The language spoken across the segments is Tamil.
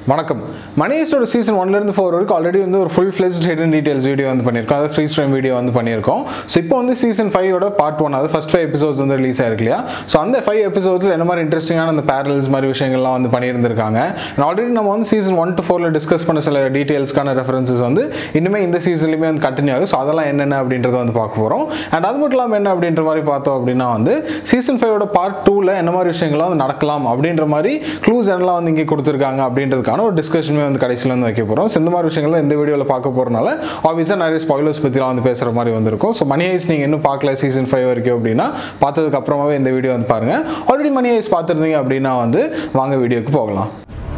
வணக்கம் மணியஸ்டோட சீசன் ஒன்லேருந்து ஃபோர் வரைக்கும் ஆல்ரெடி வந்து ஒரு full fledge hidden details video வந்து பண்ணியிருக்கோம் அதாவது ஃப்ரீ ஸ்ட்ரீம் வீடியோ வந்து பண்ணியிருக்கோம் ஸோ இப்போ வந்து சீசன் ஃபைவோட பார்ட் ஒன் அதாவது ஃபஸ்ட் ஃபைவ் எபிசோட்ஸ் வந்து ரிலீஸ் ஆயிருக்கு இல்லையா ஸோ அந்த ஃபைவ் எபிசோட்ஸில் என்ன மாதிரி இன்ட்ரெஸ்டிங்கான அந்த பேரல்ஸ் மாதிரி விஷயங்கள்லாம் வந்து பண்ணியிருந்திருக்காங்க ஆல்ரெடி நம்ம வந்து சீசன் ஒன் டு ஃபோரில் டிஸ்கஸ் பண்ண சில டீட்டெயில்ஸ்க்கான ரெஃபரன்சஸ் வந்து இன்னுமே இந்த சீசன்லையுமே வந்து கண்டினியூ ஆகும் ஸோ அதெல்லாம் என்னென்ன அப்படின்றத வந்து பார்க்க போகிறோம் அண்ட் அது மட்டும் இல்லாமல் என்ன அப்படின்ற மாதிரி பார்த்தோம் அப்படின்னா வந்து சீசன் ஃபைவோட பார்ட் டூவில் என்ன மாதிரி விஷயங்கள்லாம் வந்து நடக்கலாம் அப்படின்ற மாதிரி க்ளூஸ் என்னெல்லாம் வந்து இங்கே கொடுத்துருக்காங்க அப்படின்றதுக்கான ஒரு டிஸ்கஷனுமே வந்து கடைசியில் வந்து வைக்க போகிறோம் ஸோ இந்த மாதிரி விஷயங்கள் தான் இந்த வீடியோவில் பார்க்க போகிறனால ஆப்வியஸாக நிறைய ஸ்பாயிலர்ஸ் பற்றிலாம் வந்து பேசுகிற மாதிரி வந்திருக்கும் ஸோ மணி ஐஸ் நீங்கள் இன்னும் பார்க்கல சீசன் ஃபைவ் வரைக்கும் அப்படின்னா பார்த்ததுக்கு அப்புறமாவே இந்த வீடியோ வந்து பாருங்கள் ஆல்ரெடி மணி ஐஸ் பார்த்துருந்தீங்க அப்படின்னா வந்து வாங்க வீடியோக்கு போகலாம்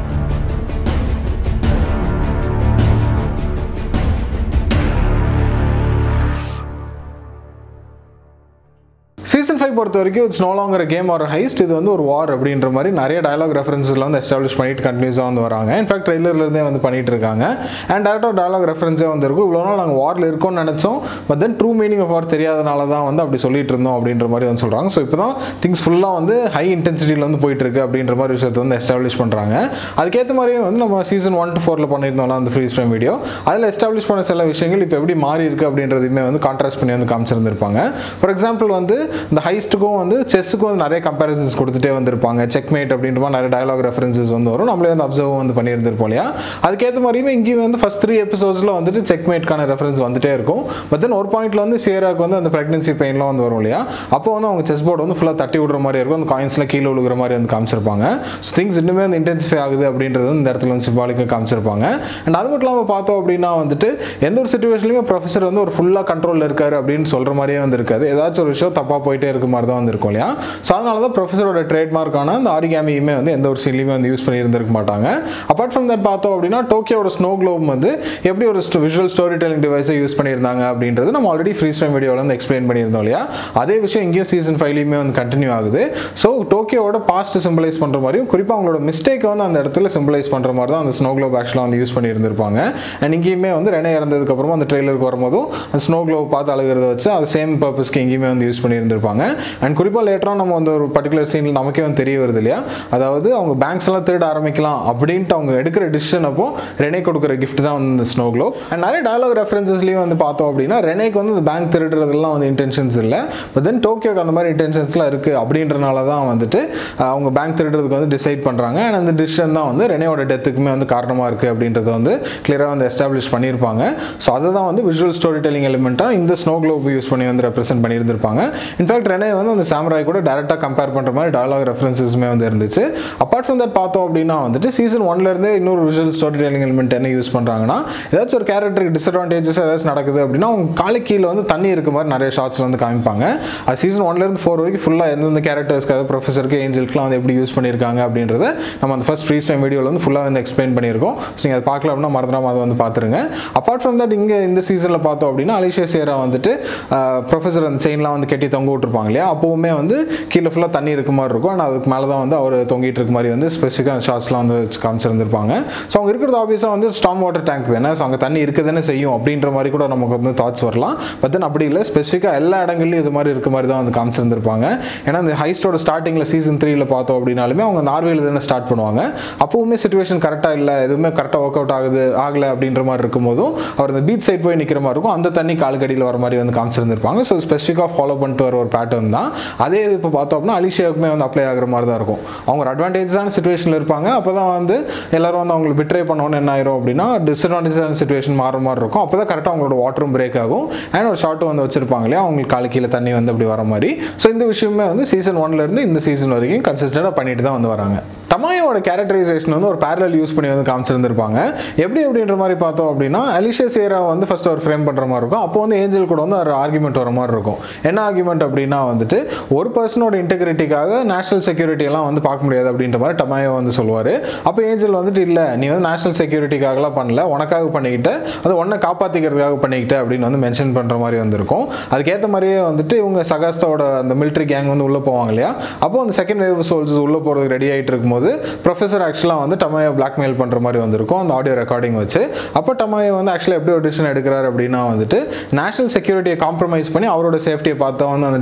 சீசன் ஃபைவ் பொறுத்த வரைக்கும் it's no longer game or heist இது வந்து ஒரு வார் அப்படின்ற மாதிரி நிறைய டயலாக் ரெஃபரன்ஸில் வந்து எஸ்டாப்ளிஷ் பண்ணிட்டு கண்டினியூஸாக வந்து வராங்க இன்ஃபேக்ட் ட்ரெய்லர்லேருந்தே வந்து பண்ணிட்டு இருக்காங்க அண்ட் டேரக்டாக டயலாக் ரெஃபரன்ஸே வந்து இருக்கும் இவ்வளோ நாள் நாங்கள் வாரில் இருக்கோம்னு நினச்சோம் but then true meaning of war தெரியாதனால தான் வந்து அப்படி சொல்லிட்டு இருந்தோம் அப்படின்ற மாதிரி வந்து சொல்கிறாங்க ஸோ இப்போ தான் திங்ஸ் ஃபுல்லாக வந்து ஹை இன்டென்சிட்டியில் வந்து போயிட்டு இருக்கு அப்படின்ற மாதிரி விஷயத்தை வந்து எஸ்டாப்ளிஷ் பண்ணுறாங்க அதுக்கேற்ற மாதிரியே வந்து நம்ம சீசன் ஒன் டு ஃபோரில் பண்ணியிருந்தோம்ல அந்த ஃப்ரீ ஸ்ட்ரீம் வீடியோ அதில் எஸ்டாப்ளிஷ் பண்ண சில விஷயங்கள் இப்போ எப்படி மாறி இருக்கு அப்படின்றதையுமே வந்து கான்ட்ராஸ்ட் பண்ணி வந்து காமிச்சிருந்திருப்பாங்க ஃபார் எக்ஸாம்பிள் வந்து இந்த ஹைஸ்ட்டுக்கும் வந்து செஸ்ஸுக்கும் வந்து நிறைய கம்பேரிசன்ஸ் கொடுத்துட்டே வந்திருப்பாங்க செக்மேட் அப்படின்ற மாதிரி நிறைய டயலாக் ரெஃபரன்சஸ் வந்து வரும் நம்மளே வந்து அப்சர்வ் வந்து பண்ணியிருந்திருப்போம் இல்லையா அதுக்கேற்ற மாதிரியுமே இங்கேயும் வந்து ஃபஸ்ட் த்ரீ எபிசோட்ஸில் வந்துட்டு செக்மேட்கான ரெஃபரன்ஸ் வந்துட்டே இருக்கும் பட் தென் ஒரு பாயிண்ட்ல வந்து சேராக்கு வந்து அந்த ப்ரெக்னன்சி பெயின்லாம் வந்து வரும் இல்லையா அப்போ வந்து அவங்க செஸ் போர்டு வந்து ஃபுல்லாக தட்டி விடுற மாதிரி இருக்கும் அந்த காயின்ஸ்லாம் கீழே விழுகிற மாதிரி வந்து காமிச்சிருப்பாங்க ஸோ திங்ஸ் இன்னுமே வந்து இன்டென்சிஃபை ஆகுது அப்படின்றது வந்து இந்த இடத்துல வந்து சிம்பாலிக்காக காமிச்சிருப்பாங்க அண்ட் அது மட்டும் இல்லாமல் பார்த்தோம் அப்படின்னா வந்துட்டு எந்த ஒரு சுச்சுவேஷன்லையுமே ப்ரொஃபஸர் வந்து ஒரு ஃபுல்லாக கண்ட்ரோலில் இருக்காரு அப்படின்னு சொல்கிற மாதிரியே வந்து இருக்காது ஏதாச்சும் ஒரு விஷயம் தப்பாக போயிட்டே இருக்க மாதிரி தான் வந்து இருக்கும் இல்லையா ஸோ அதனால தான் ப்ரொஃபஸரோட ட்ரேட்மார்க்கான அந்த ஆரிகாமியுமே வந்து எந்த ஒரு சீன்லையுமே வந்து யூஸ் பண்ணியிருந்திருக்க மாட்டாங்க அப்பார்ட் ஃப்ரம் தட் பார்த்தோம் அப்படின்னா டோக்கியோட ஸ்னோ குளோப் வந்து எப்படி ஒரு விஷுவல் ஸ்டோரி டெலிங் டிவைஸை யூஸ் பண்ணியிருந்தாங்க அப்படின்றது நம்ம ஆல்ரெடி ஃப்ரீ ஸ்டைம் வீடியோவில் வந்து எக்ஸ்பிளைன் பண்ணியிருந்தோம் இல்லையா அதே விஷயம் இங்கேயும் சீசன் ஃபைவ்லையுமே வந்து கண்டினியூ ஆகுது ஸோ டோக்கியோட பாஸ்ட் சிம்பிளைஸ் பண்ணுற மாதிரியும் குறிப்பாக அவங்களோட மிஸ்டேக்கை வந்து அந்த இடத்துல சிம்பிளைஸ் பண்ணுற மாதிரி தான் அந்த ஸ்னோ குளோப் ஆக்சுவலாக வந்து யூஸ் பண்ணியிருந்திருப்பாங்க அண்ட் இங்கேயுமே வந்து ரெனே இறந்ததுக்கப்புறமா அந்த ட்ரெய்லருக்கு வரும்போதும் அந்த ஸ்னோ குளோப் பார்த்து அழுகிறத வச்சு அது சேம் பர்பஸ்க்கு எங்கேயுமே வந்து யூஸ் பண்ணியிருந்திருப்பாங்க அண்ட் குறிப்பாக லேட்டராக நம்ம வந்து ஒரு பர்டிகுலர் சீனில் நமக்கே வந்து தெரிய வருது இல்லையா அதாவது அவங்க பேங்க்ஸ் எல்லாம் திருட ஆரம்பிக்கலாம் அப்படின்ட்டு அவங்க எடுக்கிற டிசிஷன் அப்போ ரெனே கொடுக்குற கிஃப்ட் தான் வந்து இந்த ஸ்னோ குளோப் அண்ட் நிறைய டயலாக் ரெஃபரன்சஸ்லையும் வந்து பார்த்தோம் அப்படின்னா ரெனேக்கு வந்து இந்த பேங்க் திருடுறதெல்லாம் வந்து இன்டென்ஷன்ஸ் இல்லை பட் தென் டோக்கியோக்கு அந்த மாதிரி இன்டென்ஷன்ஸ்லாம் இருக்குது அப்படின்றனால தான் வந்துட்டு அவங்க பேங்க் திருடுறதுக்கு வந்து டிசைட் பண்ணுறாங்க அண்ட் அந்த டிசிஷன் தான் வந்து ரெனேயோட டெத்துக்குமே வந்து காரணமாக இருக்குது அப்படின்றத வந்து கிளியராக வந்து எஸ்டாப்ளிஷ் பண்ணியிருப்பாங்க ஸோ அதுதான் வந்து விஷுவல் ஸ்டோரி டெல்லிங் எலிமெண்ட்டாக இந்த ஸ்னோ குளோப் யூஸ் பண்ணி வந்து ரெப்ரசென்ட் பண்ணியிருந்திருப்பாங்க இன்ஃபேக்ட் ரெனே வந்து அந்த சாம்ராய் கூட டேரெக்டாக கம்பேர் பண்ணுற மாதிரி டயலாக் ரெஃபரன்சஸுமே வந்து இருந்துச்சு அப்பார்ட் ஃப்ரம் தட் பார்த்தோம் அப்படின்னா வந்துட்டு சீசன் ஒன்லேருந்தே இன்னொரு விஷுவல் ஸ்டோரி டெல்லிங் எலிமெண்ட் என்ன யூஸ் பண்ணுறாங்கன்னா ஏதாச்சும் ஒரு கேரக்டருக்கு டிஸ்அட்வான்டேஜஸ் ஏதாச்சும் நடக்குது அப்படின்னா அவங்க காலு கீழே வந்து தண்ணி இருக்க மாதிரி நிறைய ஷார்ட்ஸில் வந்து காமிப்பாங்க அது சீசன் ஒன்லேருந்து ஃபோர் வரைக்கும் ஃபுல்லாக எந்தெந்த கேரக்டர்ஸ்க்கு அதாவது ப்ரொஃபஸருக்கு ஏஞ்சல்ஸ்க்குலாம் வந்து எப்படி யூஸ் பண்ணியிருக்காங்க அப்படின்றத நம்ம அந்த ஃபஸ்ட் ஃப்ரீ டைம் வீடியோவில் வந்து ஃபுல்லாக வந்து எக்ஸ்பிளைன் பண்ணியிருக்கோம் ஸோ நீங்கள் அதை பார்க்கல அப்படின்னா மறந்துடாம அதை வந்து பார்த்துருங்க அப்பார்ட் ஃப்ரம் தட் இங்கே இந்த சீசனில் பார்த்தோம் அப்படின்னா அலிஷியா சேரா வந்துட்டு ப்ரொஃபஸர் அந்த செயின்லாம் வந்து கட்டி தொங்க விட்டுருப்பாங்க இல்லையா அப்போவுமே வந்து கீழே ஃபுல்லாக தண்ணி இருக்க மாதிரி இருக்கும் ஆனால் அதுக்கு மேலே தான் வந்து அவர் தொங்கிட்டு இருக்க மாதிரி வந்து ஸ்பெசிஃபிக்காக ஷார்ட்ஸ்லாம் வந்து வச்சு காமிச்சிருந்திருப்பாங்க ஸோ அவங்க இருக்கிறது ஆப்வியஸாக வந்து ஸ்டாம் வாட்டர் டேங்க் தானே ஸோ அங்கே தண்ணி இருக்க தானே செய்யும் அப்படின்ற மாதிரி கூட நமக்கு வந்து தாட்ஸ் வரலாம் பட் தென் அப்படி இல்லை ஸ்பெசிஃபிக்காக எல்லா இடங்கள்லையும் இது மாதிரி இருக்க மாதிரி தான் வந்து காமிச்சிருந்திருப்பாங்க ஏன்னா இந்த ஹைஸ்டோட ஸ்டார்டிங்கில் சீசன் த்ரீல பார்த்தோம் அப்படின்னாலுமே அவங்க நார்வேல தானே ஸ்டார்ட் பண்ணுவாங்க அப்போவுமே சுச்சுவேஷன் கரெக்டாக இல்லை எதுவுமே கரெக்டாக ஒர்க் அவுட் ஆகுது ஆகலை அப்படின்ற மாதிரி இருக்கும்போதும் அவர் இந்த பீச் சைட் போய் நிற்கிற மாதிரி இருக்கும் அந்த தண்ணி கால்கடியில் வர மாதிரி வந்து காமிச்சிருந்திருப்பாங்க ஸோ ஸ்பெசிஃபிக்காக ஃபாலோ பண்ணிட்டு வர ஒரு பேட்டர்ன் தான் அதே இது இப்போ பார்த்தோம் அப்படின்னா அலிஷியாவுக்குமே வந்து அப்ளை ஆகிற மாதிரி தான் இருக்கும் அவங்க ஒரு அட்வான்டேஜான சுச்சுவேஷனில் இருப்பாங்க அப்போ தான் வந்து எல்லாரும் வந்து அவங்களுக்கு பிட்ரே பண்ணோன்னு என்ன ஆயிரும் அப்படின்னா டிஸ்அட்வான்டேஜான சுச்சுவேஷன் மாற மாதிரி இருக்கும் அப்போ தான் கரெக்டாக அவங்களோட வாட்டரும் பிரேக் ஆகும் அண்ட் ஒரு ஷார்ட்டும் வந்து வச்சிருப்பாங்க இல்லையா அவங்களுக்கு காலு கீழே தண்ணி வந்து அப்படி வர மாதிரி ஸோ இந்த விஷயமே வந்து சீசன் ஒன்லேருந்து இந்த சீசன் வரைக்கும் கன்சிஸ்டண்டாக பண்ணிட்டு தான் வந்து வராங்க டமாயோட கேரக்டரைசேஷன் வந்து ஒரு பேரலல் யூஸ் பண்ணி வந்து காமிச்சிருந்திருப்பாங்க எப்படி அப்படின்ற மாதிரி பார்த்தோம் அப்படின்னா அலிஷியா சேரா வந்து ஃபர்ஸ்ட் ஒரு ஃப்ரேம் பண்ணுற மாதிரி இருக்கும் அப்போ வந்து ஏஞ்சல் கூட வந்து ஒரு ஆர்குமெண்ட் வர மாதிரி இருக்கும் என்ன ஆர்குமெண்ட் அப்படின்னா வந்துட்டு ஒரு பர்சனோட இன்டெகிரிட்டிக்காக நேஷனல் செக்யூரிட்டி எல்லாம் வந்து பார்க்க முடியாது அப்படின்ற மாதிரி டமாயோ வந்து சொல்லுவார் அப்போ ஏஞ்சல் வந்துட்டு இல்லை நீ வந்து நேஷனல் செக்யூரிட்டிக்காகலாம் பண்ணல உனக்காக பண்ணிக்கிட்ட அது உன்னை காப்பாற்றிக்கிறதுக்காக பண்ணிக்கிட்ட அப்படின்னு வந்து மென்ஷன் பண்ணுற மாதிரி வந்திருக்கும் அதுக்கேற்ற மாதிரியே வந்துட்டு இவங்க சகாஸ்தாவோட அந்த மிலிட்ரி கேங் வந்து உள்ளே போவாங்க இல்லையா அப்போ அந்த செகண்ட் வேவ் சோல்ஜர்ஸ் உள்ளே போகிறதுக்கு ரெடி ஆகிட்டு இருக்கும்போது ப்ரொஃபஸர் ஆக்சுவலாக வந்து டமாயோ பிளாக்மெயில் பண்ணுற மாதிரி வந்திருக்கும் அந்த ஆடியோ ரெக்கார்டிங் வச்சு அப்போ டமாயோ வந்து ஆக்சுவலாக எப்படி ஒரு டிசிஷன் எடுக்கிறார் அப்படின்னா வந்துட்டு நேஷனல் செக்யூரிட்டியை காம்ப்ரமைஸ் பண்ணி அவரோட சேஃப்டியை பார்த்தா வந்து அந்த டிசிஷன் எடுக்கிற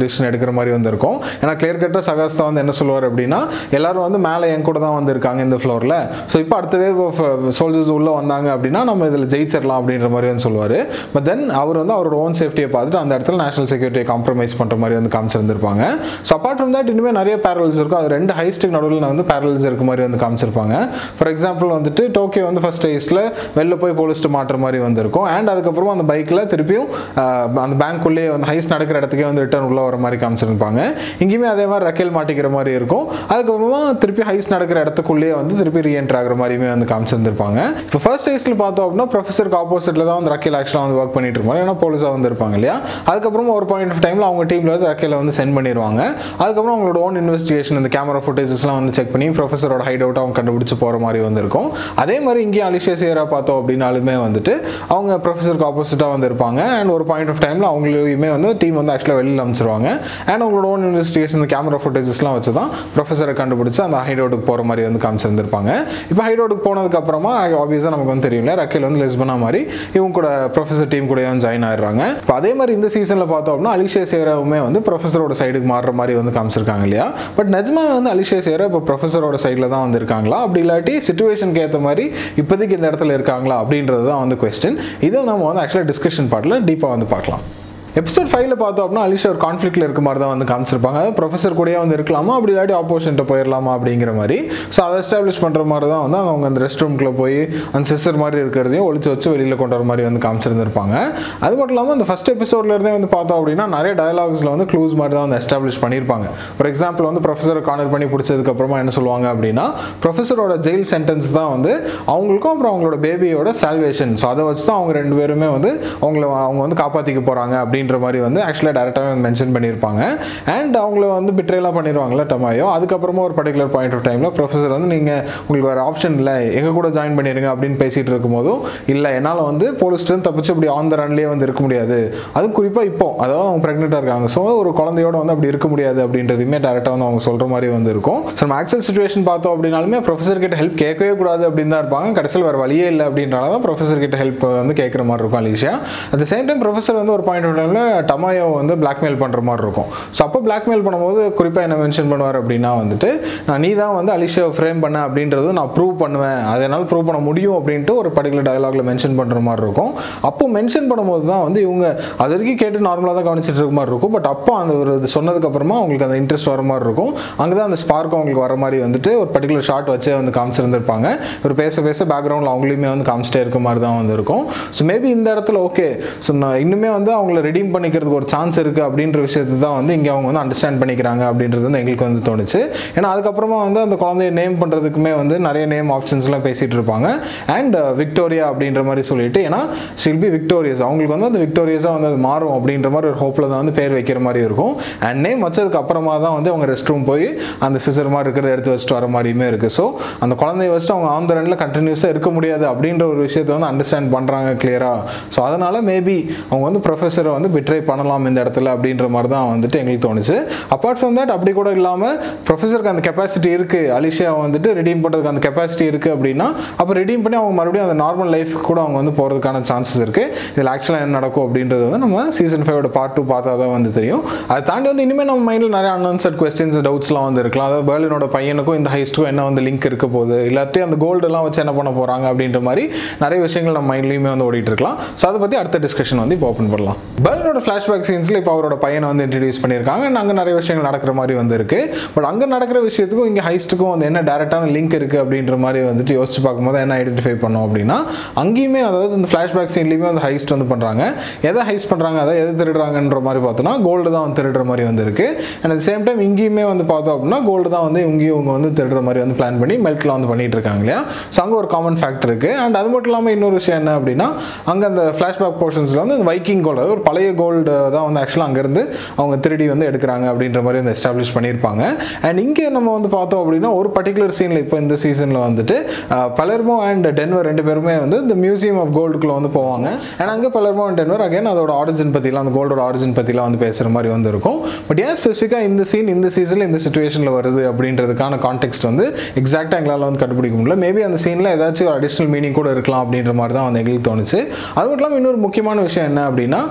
கேட்குற மாதிரி வந்து இருக்கும் ஏன்னா கிளியர் கட்டாக சகாஸ்தா வந்து என்ன சொல்லுவார் அப்படின்னா எல்லாரும் வந்து மேலே என் கூட தான் வந்து இருக்காங்க இந்த ஃப்ளோரில் ஸோ இப்போ அடுத்த வேவ் ஆஃப் சோல்ஜர்ஸ் உள்ளே வந்தாங்க அப்படின்னா நம்ம இதில் ஜெயிச்சிடலாம் அப்படின்ற மாதிரி வந்து சொல்லுவார் பட் தென் அவர் வந்து அவரோட ஓன் சேஃப்டியை பார்த்துட்டு அந்த இடத்துல நேஷனல் செக்யூரிட்டியை காம்ப்ரமைஸ் பண்ணுற மாதிரி வந்து காமிச்சிருந்திருப்பாங்க ஸோ அப்பார்ட் ஃப்ரம் தட் இனிமேல் நிறைய பேரல்ஸ் இருக்கும் அது ரெண்டு ஹைஸ்ட்டுக்கு நடுவில் வந்து பேரல்ஸ் இருக்க மாதிரி வந்து காமிச்சிருப்பாங்க ஃபார் எக்ஸாம்பிள் வந்துட்டு டோக்கியோ வந்து ஃபர்ஸ்ட் ஐஸில் வெளில போய் போலீஸ்ட்டு மாட்டுற மாதிரி வந்திருக்கும் அண்ட் அதுக்கப்புறமா அந்த பைக்கில் திருப்பியும் ஆஹ், அந்த பேங்க்குள்ளேயே வந்து ஹைஸ் நடக்கிற இடத்துக்கே வந்து ரிட்டர்ன் உள்ள வர மாதிரி காமிச்சிருப்பாங்க இங்கேயுமே அதே மாதிரி ரக்கேல் மாட்டிக்கிற மாதிரி இருக்கும் அதுக்கப்புறமா திருப்பி ஹைஸ் நடக்கிற இடத்துக்குள்ளேயே வந்து திருப்பி ரீஎன்ட்ரு ஆகிற மாதிரியுமே வந்து காமிச்சிருந்திருப்பாங்க இப்போ ஃபர்ஸ்ட் ஐஸில் பார்த்தோம் அப்படின்னா ப்ரொஃபஸருக்கு ஆப்போசிட்டில் தான் வந்து ரக்கேல் ஆக்சுவலாக வந்து ஒர்க் பண்ணிட்டு இருப்பாங்க ஏன்னா போலீஸாக வந்து இருப்பாங்க இல்லையா அதுக்கப்புறமா ஒரு பாயிண்ட் ஆஃப் டைமில் அவங்க டீமில் வந்து ரக்கேல வந்து சென்ட் பண்ணிடுவாங்க அதுக்கப்புறம் அவங்களோட ஓன் இன்வெஸ்டிகேஷன் இந்த கேமரா ஃபுட்டேஜஸ்லாம் வந்து செக் பண்ணி ப்ரொஃபஸரோட ஹைட் அவுட் அவங்க கண்டுபிடிச்சு போகிற மாதிரி வந்து இருக்கும் அதே மாதிரி இங்கேயும் அலிஷியா சேரா பார்த்தோம் அப்படின்னாலுமே வந்துட்டு அவங்க ப்ரொஃபஸருக்கு ஆப்போசிட்டாக வந்து இருப்பாங்க அண்ட் ஒரு பாயிண்ட் ஆஃப் டைமில் அவங்களையுமே வந்து டீம் வந்து ஆக்சுவலாக வெளியில் அனுப்பிச்சிருவாங்க அண்ட் அவங்களோட ஓன் இன்வெஸ்டிகேஷன் இந்த கேமரா ஃபுட்டேஜஸ்லாம் வச்சு தான் ப்ரொஃபஸரை கண்டுபிடிச்சு அந்த ஹைட் அவுட்டுக்கு போகிற மாதிரி வந்து காமிச்சிருந்திருப்பாங்க இப்போ ஹைட் அவுட்டுக்கு போனதுக்கப்புறமா ஆப்வியஸாக நமக்கு வந்து தெரியும்ல ரக்கேல் வந்து லெஸ்பனா மாதிரி இவங்க கூட ப்ரொஃபஸர் டீம் கூட வந்து ஜாயின் ஆயிடுறாங்க இப்போ அதே மாதிரி இந்த சீசனில் பார்த்தோம் அப்படின்னா அலிஷியா சேராவுமே வந்து ப்ரொஃபஸரோட சைடுக்கு மாறுற மாதிரி வந்து காமிச்சிருக்காங்க இல்லையா பட் நிஜமா வந்து அலிஷியா சேரா இப்போ ப்ரொஃபஸரோட சைடில் தான் வந்து இருக்காங்களா அப்படி இல்லாட்டி சுச்சுவேஷனுக்கு ஏற்ற மாதிரி இப்போதைக்கு இந்த இடத்துல இருக்காங்களா அப்படின்றது தான் வந்து கொஸ்டின் இதை நம்ம வந்து ஆக்சுவலாக டிஸ்கஷன் பார்ட்டில் டீப்பாக வந்து பார்க்கலாம் எபிசோட் ஃபைவ்ல பார்த்தோம் அப்படின்னா அலிஷா ஒரு கான்ஃப்ளிக்ல இருக்க மாதிரி தான் வந்து காமிச்சிருப்பாங்க அதாவது ப்ரொஃபஸர் கூடயே வந்து இருக்கலாமா அப்படி இல்லாட்டி ஆப்போசிட்ட போயிடலாமா அப்படிங்கிற மாதிரி ஸோ அதை எஸ்டாப்ளிஷ் பண்ணுற மாதிரி தான் வந்து அவங்க அந்த ரெஸ்ட் ரூம்குள்ளே போய் அந்த சிஸ்டர் மாதிரி இருக்கிறதையும் ஒளிச்சு வச்சு வெளியில் கொண்டு வர மாதிரி வந்து காமிச்சிருந்திருப்பாங்க அது மட்டும் இல்லாமல் அந்த ஃபர்ஸ்ட் எபிசோட்ல இருந்தே வந்து பார்த்தோம் அப்படின்னா நிறைய டயலாக்ஸில் வந்து க்ளூஸ் மாதிரி தான் வந்து எஸ்டாப்ளிஷ் பண்ணியிருப்பாங்க ஃபார் எக்ஸாம்பிள் வந்து ப்ரொஃபஸரை கார்னர் பண்ணி பிடிச்சதுக்கு அப்புறமா என்ன சொல்லுவாங்க அப்படின்னா ப்ரொஃபஸரோட ஜெயில் சென்டென்ஸ் தான் வந்து அவங்களுக்கும் அப்புறம் அவங்களோட பேபியோட சால்வேஷன் ஸோ அதை வச்சு தான் அவங்க ரெண்டு பேருமே வந்து அவங்கள அவங்க வந்து காப்பாற்றிக்க போகிறாங்க அப்படின்ற மாதிரி வந்து ஆக்சுவலாக டேரெக்டாகவே வந்து மென்ஷன் பண்ணியிருப்பாங்க அண்ட் அவங்கள வந்து பிட்ரேலாம் பண்ணிடுவாங்கல்ல டமாயோ அதுக்கப்புறமா ஒரு பர்டிகுலர் பாயிண்ட் ஆஃப் டைமில் ப்ரொஃபஸர் வந்து நீங்கள் உங்களுக்கு வேறு ஆப்ஷன் இல்லை எங்கள் கூட ஜாயின் பண்ணிடுங்க அப்படின்னு பேசிகிட்டு இருக்கும்போதும் இல்லை என்னால் வந்து போலீஸ்ட்டு தப்பிச்சு இப்படி ஆன் த ரன்லேயே வந்து இருக்க முடியாது அது குறிப்பாக இப்போ அதாவது அவங்க ப்ரெக்னெண்ட்டாக இருக்காங்க ஸோ ஒரு குழந்தையோட வந்து அப்படி இருக்க முடியாது அப்படின்றதுமே டேரெக்டாக வந்து அவங்க சொல்கிற மாதிரி வந்து இருக்கும் ஸோ நம்ம ஆக்சுவல் சுச்சுவேஷன் பார்த்தோம் அப்படின்னாலுமே ப்ரொஃபஸர் கிட்ட ஹெல்ப் கேட்கவே கூடாது அப்படின்னு தான் இருப்பாங்க கடைசியில் வேறு வழியே இல்லை அப்படின்றனால தான் ப்ரொஃபஸர் கிட்ட ஹெல்ப் வந்து கேட்குற மாதிரி இருக்கும் Alicia at same time professor வந்து ஒரு பாயிண்ட் ஆஃப் டைமில் டமாயோ வந்து பிளாக்மெயில் பண்ணுற மாதிரி இருக்கும் ஸோ அப்போ பிளாக்மெயில் பண்ணும்போது குறிப்பாக என்ன மென்ஷன் பண்ணுவார் அப்படின்னா வந்துட்டு நான் நீ தான் வந்து அலிஷாவை ஃப்ரேம் பண்ண அப்படின்றது நான் ப்ரூவ் பண்ணுவேன் அதை என்னால் ப்ரூவ் பண்ண முடியும் அப்படின்ட்டு ஒரு பர்டிகுலர் டயலாக்ல மென்ஷன் பண்ணுற மாதிரி இருக்கும் அப்போ மென்ஷன் பண்ணும்போது தான் வந்து இவங்க அது வரைக்கும் கேட்டு நார்மலாக தான் கவனிச்சிட்டு இருக்க மாதிரி இருக்கும் பட் அப்போ அந்த ஒரு இது சொன்னதுக்கு அப்புறமா அவங்களுக்கு அந்த இன்ட்ரெஸ்ட் வர மாதிரி இருக்கும் அங்கே தான் அந்த ஸ்பார்க் அவங்களுக்கு வர மாதிரி வந்துட்டு ஒரு பர்டிகுலர் ஷாட் வச்சே வந்து காமிச்சிருந்திருப்பாங்க ஒரு பேச பேச பேக்ரவுண்டில் அவங்களையுமே வந்து காமிச்சிட்டே இருக்க மாதிரி தான் வந்து இருக்கும் ஸோ மேபி இந்த இடத்துல ஓகே ஸோ நான் இன்னுமே வந்து அவங்கள ரெடீம் பண்ணிக்கிறதுக்கு ஒரு சான்ஸ் இருக்குது அப்படின்ற விஷயத்தை தான் வந்து இங்கே அவங்க வந்து அண்டர்ஸ்டாண்ட் பண்ணிக்கிறாங்க அப்படின்றது வந்து எங்களுக்கு வந்து தோணுச்சு ஏன்னா அதுக்கப்புறமா வந்து அந்த குழந்தைய நேம் பண்ணுறதுக்குமே வந்து நிறைய நேம் ஆப்ஷன்ஸ்லாம் பேசிகிட்டு இருப்பாங்க அண்ட் விக்டோரியா அப்படின்ற மாதிரி சொல்லிட்டு ஏன்னா ஷில் பி விக்டோரியஸ் அவங்களுக்கு வந்து அந்த விக்டோரியஸாக வந்து அது மாறும் அப்படின்ற மாதிரி ஒரு ஹோப்பில் தான் வந்து பேர் வைக்கிற மாதிரி இருக்கும் அண்ட் நேம் வச்சதுக்கு அப்புறமா தான் வந்து அவங்க ரெஸ்ட் ரூம் போய் அந்த சிசர் மாதிரி இருக்கிறத எடுத்து வச்சுட்டு வர மாதிரியுமே இருக்குது ஸோ அந்த குழந்தைய வச்சுட்டு அவங்க ஆன் த ரன்ல கண்டினியூஸாக இருக்க முடியாது அப்படின்ற ஒரு விஷயத்தை வந்து அண்டர்ஸ்டாண்ட் பண்ணுறாங்க கிளியராக ஸோ அதனால் மேபி அவங்க வந்து ப்ரொஃபஸரை வந்து பிட்ரை பண்ணலாம் இந்த இடத்துல அப்படின்ற மாதிரி தான் வந்துட்டு எங்களுக்கு தோணுச்சு அப்பார்ட் ஃப்ரம் தட் அப்படி கூட இல்லாமல் ப்ரொஃபஸருக்கு அந்த கெப்பாசிட்டி இருக்குது அலிஷியா வந்துட்டு ரெடீம் பண்ணுறதுக்கு அந்த கெப்பாசிட்டி இருக்குது அப்படின்னா அப்போ ரெடீம் பண்ணி அவங்க மறுபடியும் அந்த நார்மல் லைஃப் கூட அவங்க வந்து போகிறதுக்கான சான்சஸ் இருக்குது இதில் ஆக்சுவலாக என்ன நடக்கும் அப்படின்றது வந்து நம்ம சீசன் ஃபைவோட பார்ட் டூ பார்த்தா தான் வந்து தெரியும் அதை தாண்டி வந்து இனிமேல் நம்ம மைண்டில் நிறைய அன்ஆன்சர்ட் கொஸ்டின்ஸ் டவுட்ஸ்லாம் வந்து இருக்கலாம் அதாவது பேர்லினோட பையனுக்கும் இந்த ஹைஸ்ட்டுக்கும் என்ன வந்து லிங்க் இருக்க போகுது இல்லாட்டி அந்த கோல்டெல்லாம் வச்சு என்ன பண்ண போகிறாங்க அப்படின்ற மாதிரி நிறைய விஷயங்கள் நம்ம மைண்ட்லேயுமே வந்து ஓடிட்டு இருக்கலாம் ஸோ அதை பற்றி அடுத்த டிஸ்கஷன் வந்து இப்போ ஓப்பன் பண்ணலாம் பேர்லினோட ஃப்ளாஷ்பேக் சீன்ஸில் இப்போ அவரோட பையனை வந்து இன்ட்ரடியூஸ் பண்ணியிருக்காங்க and அங்கே நிறைய விஷயங்கள் நடக்கிற மாதிரி வந்து இருக்கு பட் அங்கே நடக்கிற விஷயத்துக்கும் இங்கே ஹைஸ்ட்டுக்கும் வந்து என்ன டேரெக்டான லிங்க் இருக்குது அப்படின்ற மாதிரி வந்துட்டு யோசிச்சு பார்க்கும்போது என்ன ஐடென்டிஃபை பண்ணோம் அப்படின்னா அங்கேயுமே அதாவது இந்த ஃப்ளாஷ்பேக் சீன்லேயுமே வந்து ஹைஸ்ட் வந்து பண்ணுறாங்க எதை ஹைஸ்ட் பண்ணுறாங்க அதை எதை திருடுறாங்கன்ற மாதிரி பார்த்தோன்னா கோல்டு தான் வந்து திருடுற மாதிரி வந்து இருக்கு அண்ட் அட் சேம் டைம் இங்கேயுமே வந்து பார்த்தோம் அப்படின்னா கோல்டு தான் வந்து இங்கேயும் இவங்க வந்து திருடுற மாதிரி வந்து பிளான் பண்ணி மெல்ட்லாம் வந்து பண்ணிட்டு இருக்காங்க இல்லையா ஸோ அங்கே ஒரு காமன் ஃபேக்டர் இருக்குது அண்ட் அது மட்டும் இல்லாமல் இன்னொரு விஷயம் என்ன அப்படின்னா அங்கே அந்த ஃப்ளாஷ்பேக் போர்ஷன்ஸில் வந்து வைக்கிங் கோல்டு அதாவது ஒரு பழைய கோல்டு தான் வந்து ஆக்சுவலாக அங்கேருந்து அவங்க திருடி வந்து எடுக்கிறாங்க அப்படின்ற மாதிரி வந்து எஸ்டாப்ளிஷ் பண்ணியிருப்பாங்க அண்ட் இங்கே நம்ம வந்து பார்த்தோம் அப்படின்னா ஒரு பர்டிகுலர் சீனில் இப்போ இந்த சீசனில் வந்துட்டு பலர்மோ அண்ட் டென்வர் ரெண்டு பேருமே வந்து இந்த மியூசியம் ஆஃப் கோல்டுக்குள்ளே வந்து போவாங்க அண்ட் அங்கே பலர்மோ அண்ட் டென்வர் அகைன் அதோட ஆரிஜின் பற்றிலாம் அந்த கோல்டோட ஆரிஜின் பற்றிலாம் வந்து பேசுகிற மாதிரி வந்து இருக்கும் பட் ஏன் ஸ்பெசிஃபிக்காக இந்த சீன் இந்த சீசனில் இந்த சுச்சுவேஷனில் வருது அப்படின்றதுக்கான கான்டெக்ட் வந்து எக்ஸாக்டாக எங்களால் வந்து கண்டுபிடிக்க முடியல மேபி அந்த சீனில் ஏதாச்சும் ஒரு அடிஷ்னல் மீனிங் கூட இருக்கலாம் அப்படின்ற மாதிரி தான் வந்து எங்களுக்கு தோணுச்சு அது மட்டும் இல்லாமல் இன்னொரு முக்கியமான விஷயம் என்ன அப்படின்னா அந்த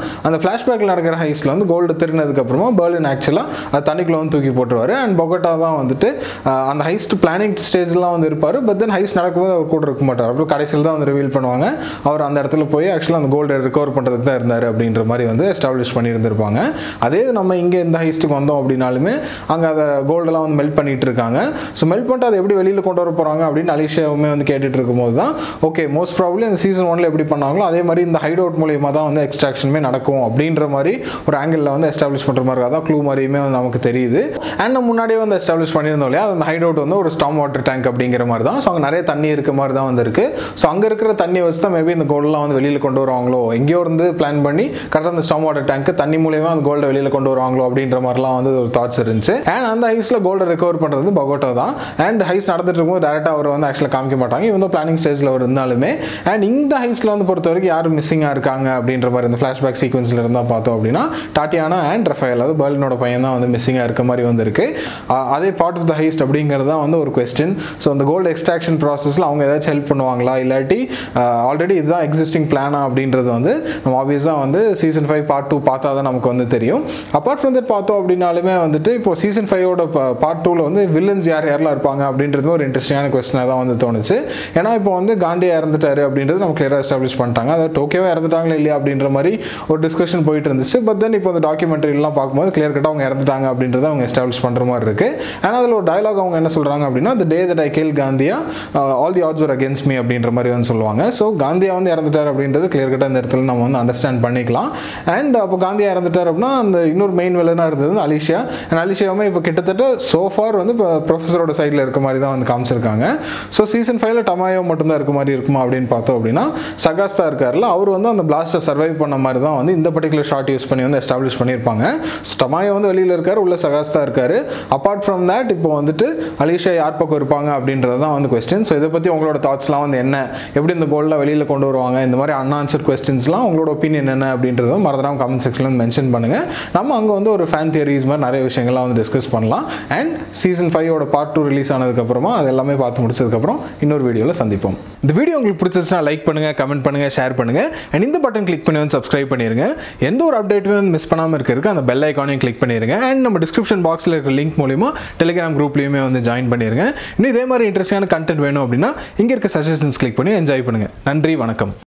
ஃப்ளாஷ்பேக்கில் நடக்கிற ஹைஸ்ட்டில் வந்து கோல்டு திருனதுக்கப்புறமா பேர்லின் ஆக்சுவலாக அது தண்ணிக்குள்ளே வந்து தூக்கி போட்டுருவார் அண்ட் பொகட்டா தான் வந்துட்டு அஹ், அந்த ஹைஸ்ட் பிளானிங் ஸ்டேஜ்லாம் வந்து இருப்பார் பட் தென் ஹைஸ்ட் நடக்கும்போது அவர் கூட இருக்க மாட்டார் அப்புறம் கடைசியில் தான் வந்து ரிவீல் பண்ணுவாங்க அவர் அந்த இடத்துல போய் ஆக்சுவலாக அந்த கோல்டை ரிகவர் பண்ணுறதுக்கு தான் இருந்தார் அப்படின்ற மாதிரி வந்து எஸ்டாப்ளிஷ் பண்ணியிருந்திருப்பாங்க அதே இது நம்ம இங்கே இந்த ஹைஸ்ட்டுக்கு வந்தோம் அப்படின்னாலுமே அங்கே அதை கோல்டெல்லாம் வந்து மெல்ட் பண்ணிட்டு இருக்காங்க ஸோ மெல்ட் பண்ணிட்டு அதை எப்படி வெளியில் கொண்டு வர போகிறாங்க அப்படின்னு அலிஷாவுமே வந்து கேட்டுட்டு இருக்கும்போது தான் ஓகே மோஸ்ட் ப்ராப்ளி அந்த சீசன் ஒன்ல எப்படி பண்ணாங்களோ அதே மாதிரி இந்த ஹைட் அவுட் மூலியமாக தான் வந்து எக்ஸ்ட்ராக்ஷனுமே நடக்கும் அப்படின்ற மாதிரி ஒரு ஆங்கிளில் வந்து எஸ்டாப்ளிஷ் பண்ணுற மாதிரி அதான் க்ளூ மாதிரியுமே வந்து நமக்கு தெரியுது அண்ட் நம்ம முன்னாடியே வந்து எஸ்டாப்ளிஷ் பண்ணியிருந்தோம் இல்லையா அந்த ஹைட் அவுட் வந்து ஒரு ஸ்டாம் வாட்டர் டேங்க் அப்படிங்கிற மாதிரி தான் ஸோ அங்கே நிறைய தண்ணி இருக்க மாதிரி தான் வந்து இருக்கு ஸோ அங்கே இருக்கிற தண்ணி வச்சு தான் மேபி இந்த கோல்டெலாம் வந்து வெளியில் கொண்டு வருவாங்களோ எங்கேயோ இருந்து பிளான் பண்ணி கரெக்டாக அந்த ஸ்டாம் வாட்டர் டேங்க் தண்ணி மூலியமாக அந்த கோல்டை வெளியில் கொண்டு வருவாங்களோ அப்படின்ற மாதிரிலாம் வந்து ஒரு தாட்ஸ் இருந்துச்சு அண்ட் அந்த ஹைஸில் கோல்டை ரெக்கவர் பண்ணுறது பகோட்டோ தான் அண்ட் ஹைஸ் நடந்துட்டு இருக்கும்போது டேரெக்டாக அவர் வந்து ஆக்சுவலாக காமிக்க மாட்டாங்க இவங்க பிளானிங் ஸ்டேஜில் அவர் இருந்தாலுமே அண்ட் இந்த ஹைஸில் வந்து பொறுத்த வரைக்கும் யார் மிஸ்ஸிங்காக இருக்காங்க அப்படின்ற மாதிரி இந்த ஃப்ளாஷ்பேக் சீக்வன்ஸில் இருந்தால் பார்த்தோம் அப்படின்னா டாட்டியானா அண்ட் ரஃபேல் அது பேர்லினோட பையன் தான் வந்து மிஸ்ஸிங்காக இருக்க மாதிரி வந்திருக்கு அஹ் அதே பார்ட் ஆஃப் த ஹைஸ்ட் அப்படிங்கிறது தான் வந்து ஒரு கொஸ்டின் ஸோ அந்த கோல்டு எக்ஸ்ட்ராக்ஷன் ப்ராசஸில் அவங்க ஏதாச்சும் ஹெல்ப் பண்ணுவாங்களா இல்லாட்டி ஆல்ரெடி இதுதான் எக்ஸிஸ்டிங் பிளானா அப்படின்றது வந்து நம்ம ஆப்வியஸாக வந்து சீசன் ஃபைவ் பார்ட் டூ பார்த்தா தான் நமக்கு வந்து தெரியும் அப்பார்ட் ஃப்ரம் தட் பார்த்தோம் அப்படின்னாலுமே வந்துட்டு இப்போ சீசன் ஃபைவோட பார்ட் டூவில் வந்து வில்லன்ஸ் யார் யாரெல்லாம் இருப்பாங்க அப்படின்றது ஒரு இன்ட்ரெஸ்டிங்கான கொஸ்டினாக தான் வந்து தோணுச்சு ஏன்னா இப்போ வந்து காண்டியா இறந்துட்டாரு அப்படின்றது நம்ம கிளியராக எஸ்டாப்ளிஷ் பண்ணிட்டாங்க அதாவது டோக்கியோவே இறந்துட்டாங்களா இல்லையா அப்படின்ற மாதிரி ஒரு டிஸ்கஷன் போயிட்டு இருந்துச்சு பட் தென் இப்போ அந்த டாக்குமெண்ட்ரிலாம் பார்க்கும்போது கிளியர் கட்டாக அவங்க இறந்துட்டாங்க அப்படின்றத அவங்க எஸ்டாப்ளிஷ் பண்ணுற மாதிரி இருக்கு ஆனால் அதில் ஒரு டயலாக் அவங்க என்ன சொல்கிறாங்க அப்படின்னா the day that I kill காந்தியா all the odds were against me அப்படின்ற மாதிரி வந்து சொல்லுவாங்க ஸோ காந்தியா வந்து இறந்துட்டார் அப்படின்றது கிளியர் கட்டாக இந்த இடத்துல நம்ம வந்து அண்டர்ஸ்டாண்ட் பண்ணிக்கலாம் அண்ட் அப்போ காந்தியா இறந்துட்டார் அப்படின்னா அந்த இன்னொரு மெயின் வில்லனாக இருந்தது வந்து அலிஷியா அண்ட் அலிஷியாவுமே இப்போ கிட்டத்தட்ட சோஃபார் வந்து இப்போ ப்ரொஃபஸரோட சைடில் இருக்க மாதிரி தான் வந்து காமிச்சிருக்காங்க ஸோ சீசன் ஃபைவ்ல டமாயோ மட்டும்தான் இருக்க மாதிரி இருக்குமா அப்படின்னு பார்த்தோம் அப்படின்னா சகாஸ்தா இருக்கார்ல அவர் வந்து அந்த பிளாஸ்ட்டை சர்வைவ் பண்ண மாதிரி தான் வந்து இந்த பர்டிகுலர் ஷார்ட் யூஸ் பண்ணி வந்து எஸ்டாப்ளிஷ் பண்ணியிருப்பாங்க ஸோ டமாயோ வந்து வெளியில் இருக்கார் உள்ள சகாஸ்தா இருக்காரு அப்பார்ட் ஃப்ரம் தேட் இப்போ வந்துட்டு அலிஷா யார் பக்கம் இருப்பாங்க அப்படின்றது தான் வந்து கொஸ்டின் ஸோ இதை பற்றி உங்களோட தாட்ஸ்லாம் வந்து என்ன எப்படி இந்த கோல்டில் வெளியில் கொண்டு வருவாங்க இந்த மாதிரி அன்ஆன்சர் கொஸ்டின்ஸ்லாம் உங்களோட ஒப்பீனியன் என்ன அப்படின்றத மறந்துடாம கமெண்ட் செக்ஷனில் வந்து மென்ஷன் பண்ணுங்கள் நம்ம அங்கே வந்து ஒரு ஃபேன் தியரிஸ் மாதிரி நிறைய விஷயங்கள்லாம் வந்து டிஸ்கஸ் பண்ணலாம் அண்ட் சீசன் ஃபைவோட பார்ட் டூ ரிலீஸ் ஆனதுக்கப்புறமா அது எல்லாமே பார்த்து முடிச்சதுக்கப்புறம் இன்னொரு வீடியோவில் சந்திப்போம் இந்த வீடியோ உங்களுக்கு பிடிச்சிருச்சுன்னா லைக் பண்ணுங்கள் கமெண்ட் பண்ணுங்கள் ஷேர் பண்ணுங்கள் அண்ட் இந்த பட்டன் கிளிக் பண்ணி வந்து சப்ஸ்கிரைப் பண்ணிடுங்க எந்த ஒரு அப்டேட்டுமே வந்து மிஸ் பண்ணாமல் இருக்கிறதுக்கு அந்த பெல் ஐக்கானையும் கிளிக் பண்ணிடுங்க அண்ட் நம்ம டிஸ்கிரிப்ஷன் பாக்ஸில் இருக்கிற லிங்க் மூலிமா டெலிகிராம் குரூப்லேயுமே வந்து ஜாயின் பண்ணிடுங்க இன்னும் இதே மாதிரி இன்ட்ரெஸ்டிங்கான கண்டென்ட் வேணும் அப்படின்னா இங்கே இருக்க சஜஷன்ஸ் கிளிக் பண்ணி என்ஜாய் பண்ணுங்கள் நன்றி வணக்கம்